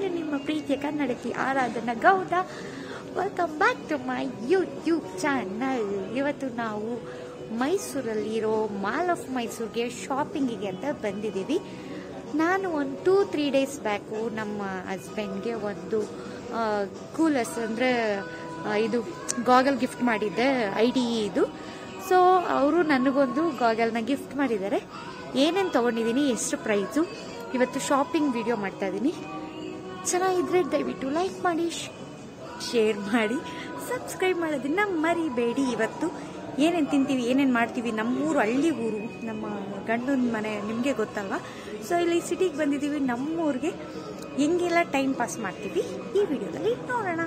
ನಾನು ನಿಮ್ಮ ಪ್ರೀತಿಯ ಕನ್ನಡತಿ Aradhana Gowda welcome back to my YouTube channel ಇವತ್ತು ನಾವು ಮೈಸೂರಲ್ಲಿರೋ ಮಾಲ್ ಆಫ್ ಮೈಸೂರಿಗೆ ಶಾಪಿಂಗಿಗೆ ಅಂತ ಬಂದಿದ್ದೀವಿ ನಾನು ಒಂದು ಟೂ ತ್ರೀ ಡೇಸ್ ಬ್ಯಾಕು ನಮ್ಮ ಹಸ್ಬೆಂಡ್ಗೆ ಒಂದು ಕೂಲರ್ಸ್ ಅಂದರೆ ಇದು ಗಾಗಲ್ ಗಿಫ್ಟ್ ಮಾಡಿದ್ದೆ ಐ ಡಿ ಇದು ಸೊ ಅವರು ನನಗೊಂದು ಗಾಗಲ್ನ ಗಿಫ್ಟ್ ಮಾಡಿದ್ದಾರೆ ಏನೇನು ತೊಗೊಂಡಿದ್ದೀನಿ ಎಷ್ಟು ಪ್ರೈಸು ಇವತ್ತು ಶಾಪಿಂಗ್ ವಿಡಿಯೋ ಮಾಡ್ತಾ ಇದ್ದೀನಿ ಚೆನ್ನಾಗಿದ್ರೆ ದಯವಿಟ್ಟು ಲೈಕ್ ಮಾಡಿ ಶೇರ್ ಮಾಡಿ ಸಬ್ಸ್ಕ್ರೈಬ್ ಮಾಡೋದನ್ನ ಮರಿಬೇಡಿ ಇವತ್ತು ಏನೇನು ತಿಂತೀವಿ ಏನೇನು ಮಾಡ್ತೀವಿ ನಮ್ಮೂರು ಹಳ್ಳಿ ಊರು ನಮ್ಮ ಗಂಡನ ಮನೆ ನಿಮಗೆ ಗೊತ್ತಲ್ವಾ ಸೊ ಇಲ್ಲಿ ಸಿಟಿಗೆ ಬಂದಿದ್ದೀವಿ ನಮ್ಮೂರಿಗೆ ಹೆಂಗೆಲ್ಲ ಟೈಮ್ ಪಾಸ್ ಮಾಡ್ತೀವಿ ಈ ವಿಡಿಯೋದಲ್ಲಿ ನೋಡೋಣ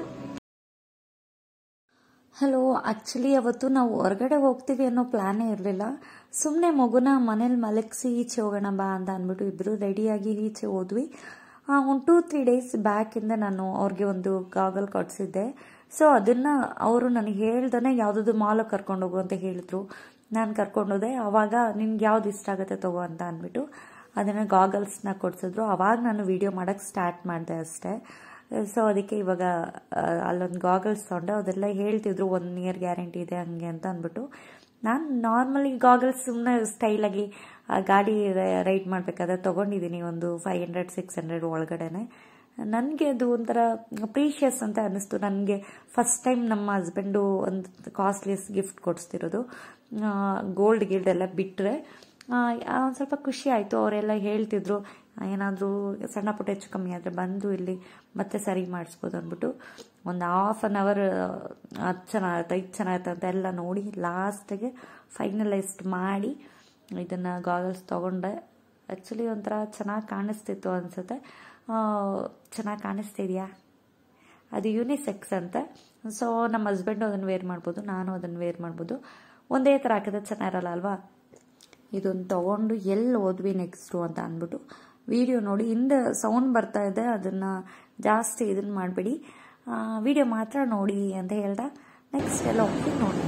ಹಲೋ ಆ್ಯಕ್ಚುಲಿ ಅವತ್ತು ನಾವು ಹೊರಗಡೆ ಹೋಗ್ತೀವಿ ಅನ್ನೋ ಪ್ಲ್ಯಾನೇ ಇರಲಿಲ್ಲ ಸುಮ್ಮನೆ ಮಗುನ ಮನೇಲಿ ಮಲಗಿಸಿ ಈಚೆ ಹೋಗೋಣ ಬಾ ಅಂತ ಅಂದ್ಬಿಟ್ಟು ಇಬ್ಬರು ರೆಡಿಯಾಗಿ ಈಚೆ ಹೋದ್ವಿ ಒಂದು ಟೂ ತ್ರೀ ಡೇಸ್ ಬ್ಯಾಕಿಂದ ನಾನು ಅವ್ರಿಗೆ ಒಂದು ಗಾಗಲ್ ಕೊಡಿಸಿದ್ದೆ ಸೊ ಅದನ್ನು ಅವರು ನನಗೆ ಹೇಳ್ದೇ ಯಾವುದಾದ್ರು ಮಾಲಿಗೆ ಕರ್ಕೊಂಡು ಹೋಗು ಅಂತ ಹೇಳಿದ್ರು ನಾನು ಕರ್ಕೊಂಡೋದೆ ಆವಾಗ ನಿನ್ಗೆ ಯಾವ್ದು ಇಷ್ಟ ಆಗುತ್ತೆ ತಗೋ ಅಂತ ಅಂದ್ಬಿಟ್ಟು ಅದನ್ನು ಗಾಗಲ್ಸ್ನ ಕೊಡಿಸಿದ್ರು ಆವಾಗ ನಾನು ವಿಡಿಯೋ ಮಾಡೋಕ್ಕೆ ಸ್ಟಾರ್ಟ್ ಮಾಡಿದೆ ಅಷ್ಟೇ ಸೊ ಅದಕ್ಕೆ ಇವಾಗ ಅಲ್ಲೊಂದು ಗಾಗಲ್ಸ್ ತೊಗೊಂಡೆ ಅದೆಲ್ಲ ಹೇಳ್ತಿದ್ರು ಒನ್ ಇಯರ್ ಗ್ಯಾರಂಟಿ ಇದೆ ಹಂಗೆ ಅಂತ ಅಂದ್ಬಿಟ್ಟು ನಾನು ನಾರ್ಮಲಿ ಗಾಗಲ್ಸ್ ಸುಮ್ಮನೆ ಸ್ಟೈಲಾಗಿ ಗಾಡಿ ರೈಡ್ ಮಾಡಬೇಕಾದ್ರೆ ತೊಗೊಂಡಿದ್ದೀನಿ ಒಂದು ಫೈವ್ ಹಂಡ್ರೆಡ್ ಸಿಕ್ಸ್ ಹಂಡ್ರೆಡ್ ಒಳಗಡೆನೆ ನನಗೆ ಅದು ಒಂಥರ ಪ್ರೀಷಿಯಸ್ ಅಂತ ಅನ್ನಿಸ್ತು ನನಗೆ ಫಸ್ಟ್ ಟೈಮ್ ನಮ್ಮ ಹಸ್ಬೆಂಡು ಒಂದು ಕಾಸ್ಟ್ಲಿಯಸ್ ಗಿಫ್ಟ್ ಕೊಡಿಸ್ತಿರೋದು ಗೋಲ್ಡ್ ಗಿಲ್ಡ್ ಎಲ್ಲ ಬಿಟ್ಟರೆ ಒಂದು ಸ್ವಲ್ಪ ಖುಷಿ ಆಯಿತು ಅವರೆಲ್ಲ ಹೇಳ್ತಿದ್ರು ಏನಾದರೂ ಸಣ್ಣ ಪುಟ್ಟ ಹೆಚ್ಚು ಕಮ್ಮಿ ಆದರೆ ಬಂದು ಇಲ್ಲಿ ಮತ್ತೆ ಸರಿ ಮಾಡಿಸ್ಬೋದು ಅಂದ್ಬಿಟ್ಟು ಒಂದು ಹಾಫ್ ಆನ್ ಅವರ್ ಅದು ಚೆನ್ನಾಗಿರುತ್ತೆ ಇದು ಚೆನ್ನಾಗಿರುತ್ತೆ ಅಂತ ಎಲ್ಲ ನೋಡಿ ಲಾಸ್ಟಿಗೆ ಫೈನಲೈಸ್ಡ್ ಮಾಡಿ ಇದನ್ನು ಗಾಗಲ್ಸ್ ತೊಗೊಂಡೆ ಆ್ಯಕ್ಚುಲಿ ಒಂಥರ ಚೆನ್ನಾಗಿ ಕಾಣಿಸ್ತಿತ್ತು ಅನಿಸುತ್ತೆ ಚೆನ್ನಾಗಿ ಕಾಣಿಸ್ತಿದೆಯಾ ಅದು ಯೂನಿಸೆಕ್ಸ್ ಅಂತ ಸೊ ನಮ್ಮ ಹಸ್ಬೆಂಡು ಅದನ್ನು ವೇರ್ ಮಾಡ್ಬೋದು ನಾನು ಅದನ್ನು ವೇರ್ ಮಾಡ್ಬೋದು ಒಂದೇ ಥರ ಹಾಕಿದ್ರೆ ಚೆನ್ನಾಗಿರಲ್ಲ ಅಲ್ವಾ ಇದೊಂದು ತೊಗೊಂಡು ಎಲ್ಲಿ ಹೋದ್ವಿ ನೆಕ್ಸ್ಟು ಅಂತ ಅಂದ್ಬಿಟ್ಟು ವಿಡಿಯೋ ನೋಡಿ ಹಿಂದೆ ಸೌಂಡ್ ಬರ್ತಾ ಇದೆ ಅದನ್ನು ಜಾಸ್ತಿ ಇದನ್ನು ಮಾಡಬೇಡಿ ವಿಡಿಯೋ ಮಾತ್ರ ನೋಡಿ ಅಂತ ಹೇಳ್ದ ನೆಕ್ಸ್ಟ್ ಎಲ್ಲ ಹೋಗಿ ನೋಡಿ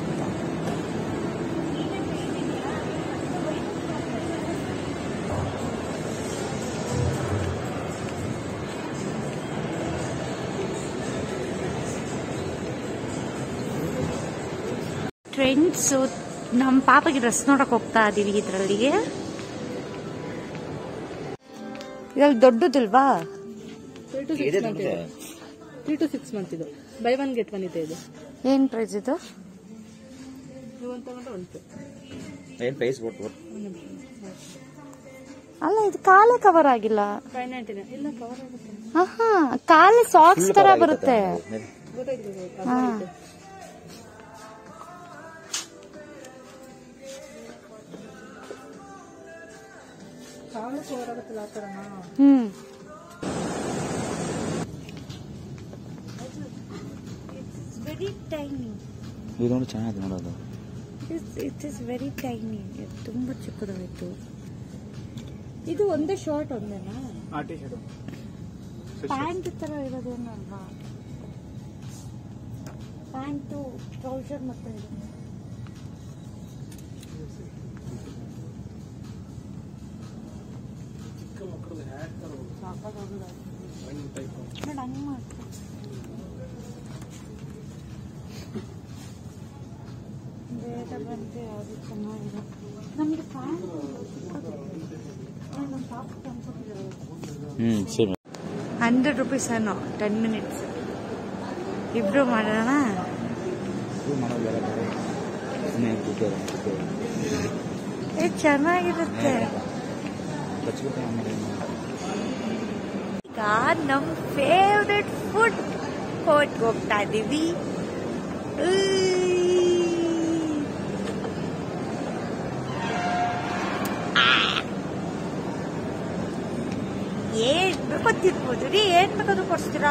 ಟ್ರೆಂಡ್ಸು ನಮ್ಮ ಪಾಪಗೆ ಡ್ರೆಸ್ ನೋಡಕ್ ಹೋಗ್ತಾ ಇದೀವಿ ಇದರಲ್ಲಿ ಇದ್ರಲ್ಲಿ ದೊಡ್ಡದಿಲ್ವಾ ತ್ರೀ ಟು ಸಿಕ್ಸ್ ಮಂತ್ ಇದು ಬೈ ಒನ್ ಗೆಟ್ ಒನ್ ಇದೆ ಇದು ಏನ್ ಪ್ರೈಸ್ ಇದು ನೀವು ಒಂದು ತಗೊಂಡ್ರೆ ಒಂದು ಏನ್ ಪ್ರೈಸ್ ಒಟ್ಟು ಒಟ್ಟು ಅಲ್ಲ ಇದು ಕಾಲೇ ಕವರ್ ಆಗಿಲ್ಲ ಫೈವ್ ನೈಂಟಿ ನೈನ್ ಇಲ್ಲ ಕವರ್ ಆಗುತ್ತೆ ಆಹಾ ಕಾಲೇ ಸಾಕ್ಸ್ ತರ ಬರುತ್ತೆ ಗೊತ್ತಾಯ್ತು ಗೊತ್ತಾಯ್ತು. ಹಾ ಕಾಲು ಕವರ್ ಆಗುತ್ತಲ್ಲ ಆ ಥರನಾ ಹ್ಮ್ ವೆರಿ ಟೈನಿ ಇದು ನೋಡಿ ಚೆನ್ನಾಗಿದೆ ನೋಡೋದು ಇಟ್ ಇಸ್ ವೆರಿ ಟೈನಿ ತುಂಬಾ ಚಿಕ್ಕದಾಯಿತು ಇದು ಒಂದೇ ಶಾರ್ಟ್ ಒಂದೇನಾ ಪ್ಯಾಂಟ್ ತರ ಇರೋದೇನು ಅಲ್ವಾ ಪ್ಯಾಂಟು ಟ್ರೌಸರ್ ಮತ್ತೆ ಇದು ನೋಡಿ ಹಂಗ್ ಮಾಡ್ಕೊ. ಬೇರೆ ಬಂದು ಯಾವುದು ಚೆನ್ನಾಗಿದೆ ನಮಗೆ ಪ್ಯಾಂಟ್ ನಮ್ಮ ಪಾಪ ಹ್ಮ್ ಸೇಮ್ ಹಂಡ್ರೆಡ್ ರುಪೀಸ್ ಏನೋ ಟೆನ್ ಮಿನಿಟ್ಸ್ ಇಬ್ರು ಮಾಡೋಣ ಏ ಚೆನ್ನಾಗಿರುತ್ತೆ ಈಗ ನಮ್ ಫೇವ್ರೆಟ್ ಫುಡ್ ಕೋರ್ಟ್ಗೆ ಹೋಗ್ತಾ ಇದೀವಿ ಉಯ್. ಆ. ಏನ್ ಬೇಕೋ ತಿನ್ಬೋದು ರೀ ಏನ್ ಬೇಕಾದ್ರೂ ಕೊಡ್ಸ್ತೀರಾ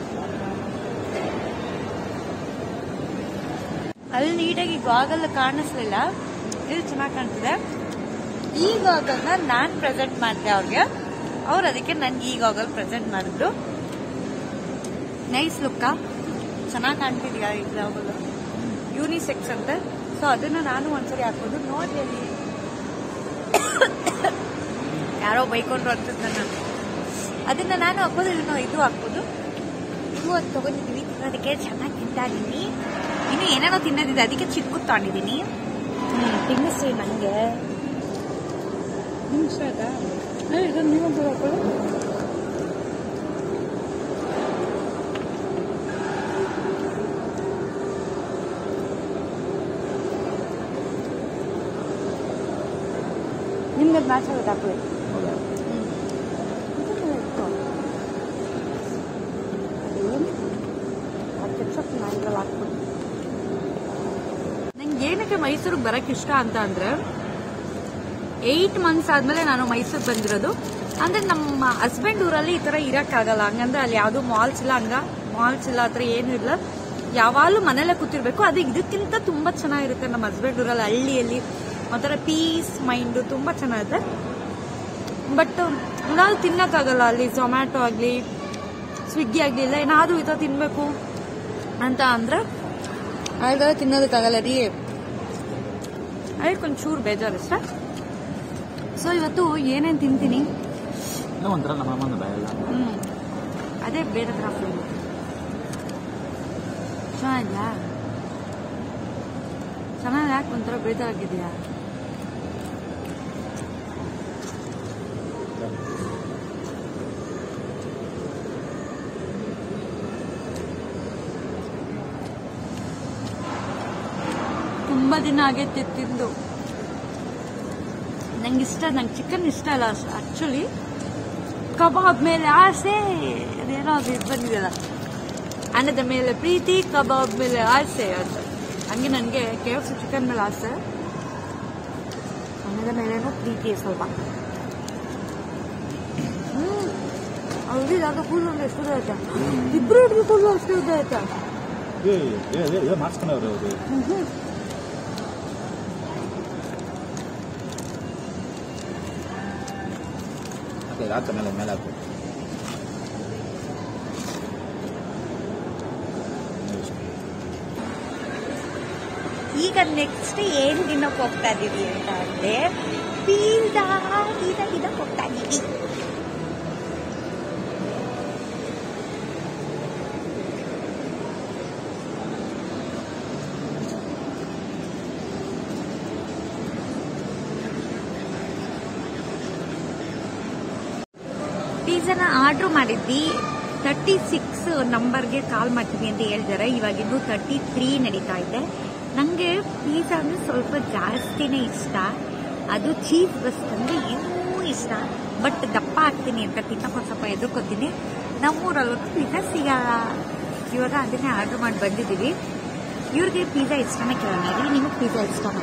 ಅಲ್ಲಿ ನೀಟಾಗಿ ಗಾಗಲ್ ಕಾಣಿಸ್ಲಿಲ್ಲ ಇದು ಚೆನ್ನಾಗಿ ಕಾಣ್ತಿದೆ ಈ ಗಾಗಲ್ನ ನಾನ್ ಪ್ರೆಸೆಂಟ್ ಮಾಡಿದೆ ಅವ್ರಿಗೆ ಅವ್ರು ಅದಕ್ಕೆ ನನ್ಗೆ ಈ ಗಾಗಲ್ ಪ್ರೆಸೆಂಟ್ ಮಾಡಿದ್ರು ನೈಸ್ ಲುಕ್ಕ ಚೆನ್ನಾಗಿ ಕಾಣ್ತಿದ್ಯಾ ಈ ಗಾಗಲ್ ಯೂನಿಸೆಕ್ಸ್ ಅಂತ ಸೊ ಅದನ್ನ ನಾನು ಒಂದ್ಸರಿ ಹಾಕೊಂಡು ನೋಡ್ರಿ ಅಲ್ಲಿ ಯಾರೋ ಬೈಕೊಂಡ್ರು ಅಂತದ್ ನನ್ನ ಅದನ್ನ ನಾನು ಹಾಕೋದು ಇದನ್ನು ಇದು ಹಾಕ್ಬೋದು ಇದು ಅದು ತಗೊಂಡಿದ್ದೀನಿ ತಿನ್ನೋದಕ್ಕೆ ಚೆನ್ನಾಗಿ ತಿಂತಾ ಇದ್ದೀನಿ ಇನ್ನು ಏನೇನೋ ತಿನ್ನೋದಿದೆ ಅದಕ್ಕೆ ಚಿಕ್ಕದು ತಗೊಂಡಿದ್ದೀನಿ ಹ್ಮ್ ತಿನ್ನಿಸಿ ನನಗೆ ನಿಮ್ಗೆ ಇಷ್ಟ ಆಯ್ತಾ ಏ ಇದನ್ನು ನೀವೊಂದು ಹಾಕೊಳ್ಳಿ ನಿಮ್ಗೆ ಮ್ಯಾಚ್ ಆಗುತ್ತೆ ಹಾಕೊಳ್ಳಿ ಹೌದಾ ನಂಗೆ ಏನಕ್ಕೆ ಮೈಸೂರಿಗೆ ಬರಕ್ ಇಷ್ಟ ಅಂತ ಅಂದ್ರೆ ಏಯ್ಟ್ ಮಂತ್ಸ್ ಆದ್ಮೇಲೆ ನಾನು ಮೈಸೂರಿಗೆ ಬಂದಿರೋದು ಅಂದ್ರೆ ನಮ್ಮ ಹಸ್ಬೆಂಡ್ ಊರಲ್ಲಿ ಈ ತರ ಇರಕ್ಕಾಗಲ್ಲ ಹಂಗಂದ್ರೆ ಅಲ್ಲಿ ಯಾವ್ದು ಮಾಲ್ಸ್ ಇಲ್ಲ ಹಂಗ ಮಾಲ್ಸ್ ಇಲ್ಲ ಹತ್ರ ಏನು ಇಲ್ಲ ಯಾವಾಗಲೂ ಮನೇಲೆ ಕೂತಿರ್ಬೇಕು ಅದು ಇದಕ್ಕಿಂತ ತುಂಬಾ ಚೆನ್ನಾಗಿರುತ್ತೆ ನಮ್ಮ ಹಸ್ಬೆಂಡ್ ಊರಲ್ಲಿ ಹಳ್ಳಿಯಲ್ಲಿ ಒಂಥರ ಪೀಸ್ ಮೈಂಡ್ ತುಂಬಾ ಚೆನ್ನಾಗಿರುತ್ತೆ ಬಟ್ ನಾವು ತಿನ್ನಕ್ಕಾಗಲ್ಲ ಅಲ್ಲಿ ಝೊಮ್ಯಾಟೊ ಆಗಲಿ ಸ್ವಿಗ್ಗಿ ಆಗಲಿ ಇಲ್ಲ ಏನಾದರೂ ಈ ಥರ ತಿನ್ಬೇಕು ಅಂತ ಅಂದ್ರೆ ಆಗ ತಿನ್ನೋದಕ್ಕಾಗಲ್ಲ ರೀ ಅದಕ್ಕೆ ಒಂಚೂರು ಬೇಜಾರು ಇಷ್ಟ ಸೊ ಇವತ್ತು ಏನೇನು ತಿಂತೀನಿ ಇನ್ನೂ ಒಂಥರ ನಮ್ಮ ಅಮ್ಮನ ಬಾಯಲ್ಲ ಹ್ಮ್ ಅದೇ ಬೇರೆ ಥರ ಫೀಲ್ ಚೆನ್ನಾಗಿಲ್ಲ ಚೆನ್ನಾಗಿ ಯಾಕೆ ಒಂಥರ ಬೇಜಾರಾಗಿದೆಯಾ ತುಂಬಾ ದಿನ ಆಗೈತೆ ತಿಂದು ನಂಗೆ ಇಷ್ಟ ನಂಗೆ ಚಿಕನ್ ಇಷ್ಟ ಅಲ್ಲ ಆಕ್ಚುಲಿ ಕಬಾಬ್ ಮೇಲೆ ಆಸೆ ಅದೇನೋ ಅದು ಇದು ಬಂದಿದೆಯಲ್ಲ ಅನ್ನದ ಮೇಲೆ ಪ್ರೀತಿ ಕಬಾಬ್ ಮೇಲೆ ಆಸೆ ಅಂತ ಹಂಗೆ ನನಗೆ ಕೆ ಎಫ್ ಸಿ ಚಿಕನ್ ಮೇಲೆ ಆಸೆ ಅನ್ನದ ಮೇಲೇನೂ ಪ್ರೀತಿ ಸ್ವಲ್ಪ ಹ್ಮ್ ಅಲ್ಲಿ ಅದು ಕೂದಲು ಅಂದ್ರೆ ಎಷ್ಟು ಉದ್ದ ಐತೆ ಇಬ್ರು ಹಿಡಿದು ಕೂದಲು ಅಷ್ಟು ಉದ್ದ ಐತೆ ಇದು ಮಾಡಿಸ್ಕೊಂಡವ್ರು ಅವರು ಹ್ಮ್ ಮತ್ತೆ ಹಾಕ ಮೇಲೆ ಮೇಲೆ ಹಾಕು ಈಗ ನೆಕ್ಸ್ಟ್ ಏನ್ ತಿನ್ನಕ್ ಹೋಗ್ತಾ ಇದೀವಿ ಅಂತ ಅಂದ್ರೆ ಪೀಝಾ ಪೀಝಾ ತಿನ್ನಕ್ ಹೋಗ್ತಾ ಇದೀವಿ ಪಿಜ್ಜಾನ ಆರ್ಡರ್ ಮಾಡಿದ್ವಿ ತರ್ಟಿ ಸಿಕ್ಸ್ ನಂಬರ್ಗೆ ಕಾಲ್ ಮಾಡ್ತೀವಿ ಅಂತ ಹೇಳಿದ್ದಾರೆ ಇವಾಗ ಇನ್ನು ತರ್ಟಿ ತ್ರೀ ನಡೀತಾ ಇದೆ ನನಗೆ ಪಿಜ್ಜಾ ಅಂದ್ರೆ ಸ್ವಲ್ಪ ಜಾಸ್ತಿನೇ ಇಷ್ಟ ಅದು ಚೀಸ್ ಬಸ್ಟ್ ಅಂದ್ರೆ ಇನ್ನೂ ಇಷ್ಟ ಬಟ್ ದಪ್ಪ ಆಗ್ತೀನಿ ಅಂತ ತಿನ್ನಕ್ಕೆ ಒಂದು ಸ್ವಲ್ಪ ಎದುರ್ಕೊತೀನಿ ನಮ್ಮೂರಲ್ಲೂ ಪಿಜ್ಜಾ ಸಿಗಲ್ಲ ಇವಾಗ ಅದನ್ನೇ ಆರ್ಡರ್ ಮಾಡಿ ಬಂದಿದ್ದೀವಿ ಇವ್ರಿಗೆ ಪಿಜ್ಜಾ ಇಷ್ಟನೇ ಕೇಳೋಣ ರೀ ನಿಮಗೆ ಪಿಜ್ಜಾ ಇಷ್ಟನಾ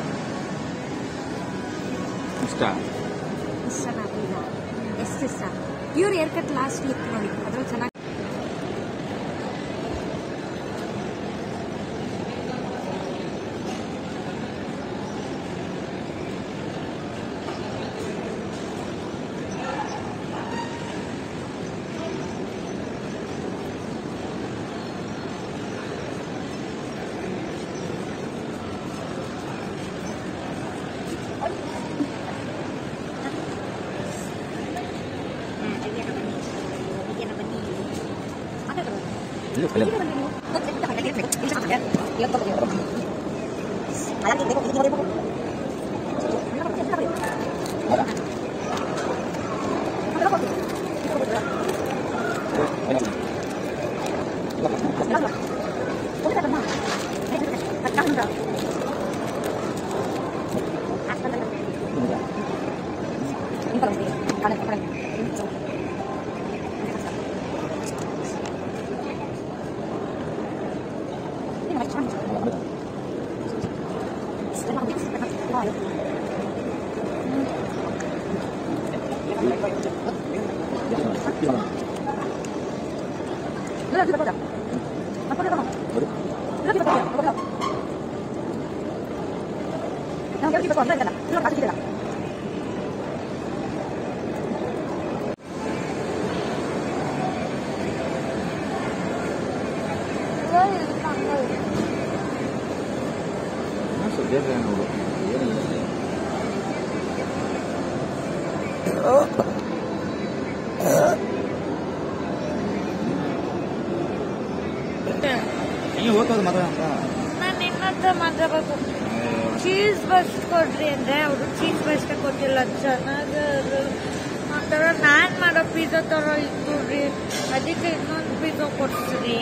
ಇಷ್ಟ ಇಷ್ಟನಾ ಪಿಜ್ಜಾ ಎಷ್ಟು ಇಷ್ಟ ಇವ್ರ ಏರ್ ಕಟ್ ಲಾಸ್ಟ್ ಲುಕ್ ನೋಡಿ ಅದ್ರಲ್ಲಿ ಚೆನ್ನಾಗಿ ಇಲ್ಲ ಕಲೆ ಸುದ್ದಿ ನೋಡು ಏನಿಲ್ಲ ಇಲ್ಲಿ. ನೀವು ಹೋಗ್ತದೆ ಮಾತಾಡ ನಾನು ನಿಮ್ಮ ಹತ್ರ ಮಾತಾಡಬೇಕು ಚೀಸ್ ಬಸ್ ಕೊಡ್ರಿ ಅಂದ್ರೆ ಅವರು ಚೀಸ್ ಬಸ್ ಕೊಟ್ಟಿಲ್ಲ ಚೆನ್ನಾಗ ಒಂಥರ ನಾನ್ ಮಾಡೋ ಪಿಜ್ಜಾ ತರ ಇತ್ತು ರೀ ಅದಕ್ಕೆ ಇನ್ನೊಂದು ಪಿಜ್ಜಾ ಕೊಡ್ತೀರಿ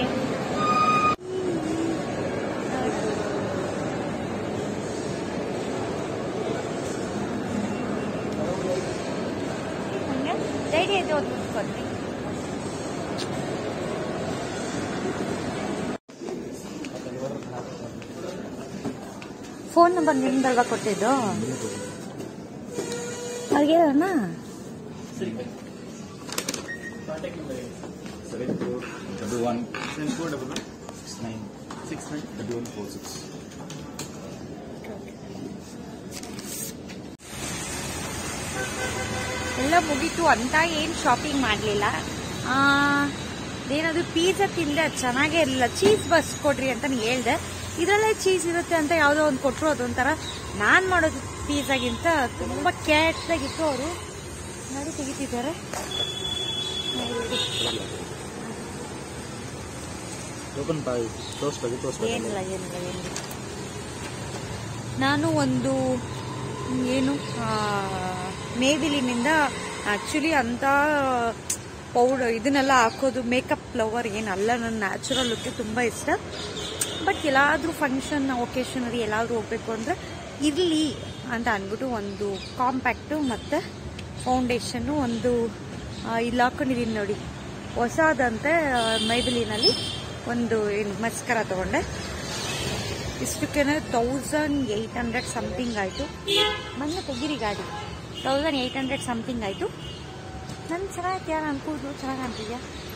ಹಂಗೆ ರೆಡಿ ಆಯ್ತು ಒಂದು ಕೊಡ್ರಿ ಫೋನ್ ನಂಬರ್ ನಿಮ್ದಲ್ವಾ ಕೊಟ್ಟಿದ್ದು ಅವ್ರಿಗೆ ಹೇಳೋಣ seven four double one seven four double one six nine six nine double one four six ಎಲ್ಲ ಮುಗೀತು ಅಂತ ಏನು ಶಾಪಿಂಗ್ ಮಾಡಲಿಲ್ಲ ಏನಾದ್ರು ಪಿಜ್ಜಾ ತಿಂದೆ ಅದು ಚೆನ್ನಾಗೇ ಇರಲಿಲ್ಲ ಚೀಸ್ ಬಸ್ ಕೊಡ್ರಿ ಅಂತ ಹೇಳ್ದೆ ಇದರಲ್ಲೇ ಚೀಸ್ ಇರುತ್ತೆ ಅಂತ ಯಾವುದೋ ಒಂದು ಕೊಟ್ಟರು ಅದೊಂಥರ ನಾನು ಮಾಡೋದು ಪಿಜ್ಜಾಗಿಂತ ತುಂಬ ಕೆಟ್ಟದಾಗಿತ್ತು ಅವರು ನೋಡಿ ತೆಗಿತಿದ್ದಾರೆ ಟೋಕನ್ ಬಾಯ್ ಕ್ಲೋಸ್ ಬಗ್ಗೆ ಕ್ಲೋಸ್ ಏನಿಲ್ಲ ಏನಿಲ್ಲ ಏನಿಲ್ಲ ನಾನು ಒಂದು ಏನು ಮೇಬಿಲಿನಿಂದ ಆ್ಯಕ್ಚುಲಿ ಅಂತ ಪೌಡರ್ ಇದನ್ನೆಲ್ಲ ಹಾಕೋದು ಮೇಕಪ್ ಫ್ಲವರ್ ಏನಲ್ಲ ನನ್ನ ನ್ಯಾಚುರಲ್ ಲುಕ್ಕೆ ತುಂಬ ಇಷ್ಟ ಬಟ್ ಎಲ್ಲಾದರೂ ಫಂಕ್ಷನ್ ಒಕೇಶನರಿ ಎಲ್ಲಾದರೂ ಹೋಗ್ಬೇಕು ಅಂದರೆ ಇರಲಿ ಅಂತ ಅಂದ್ಬಿಟ್ಟು ಒಂದು ಕಾಂಪ್ಯಾಕ್ಟು ಮತ್ತು ಫೌಂಡೇಶನ್ನು ಒಂದು ಆ, ಇಲ್ಲಿ ಹಾಕೊಂಡಿದ್ದೀನಿ ನೋಡಿ ಹೊಸದಂತೆ ಮೈಬಿಲಿನಲ್ಲಿ ಒಂದು ಏನು ಮಸ್ಕರ ತಗೊಂಡೆ ಇಷ್ಟಕ್ಕೆ ತೌಸಂಡ್ ಏಯ್ಟ್ ಹಂಡ್ರೆಡ್ ಸಮಥಿಂಗ್ ಆಯಿತು ಮೊನ್ನೆ ತೆಗೀರಿ ಗಾಡಿ ತೌಸಂಡ್ ಏಯ್ಟ್ ಹಂಡ್ರೆಡ್ ಸಮಥಿಂಗ್ ಆಯಿತು ನನ್ನ ಚೆನ್ನಾಗೈತೆ ಯಾರು ಅನ್ಕೋದು ಚೆನ್ನಾಗಿ ಅಂತಿದ್ಯಾ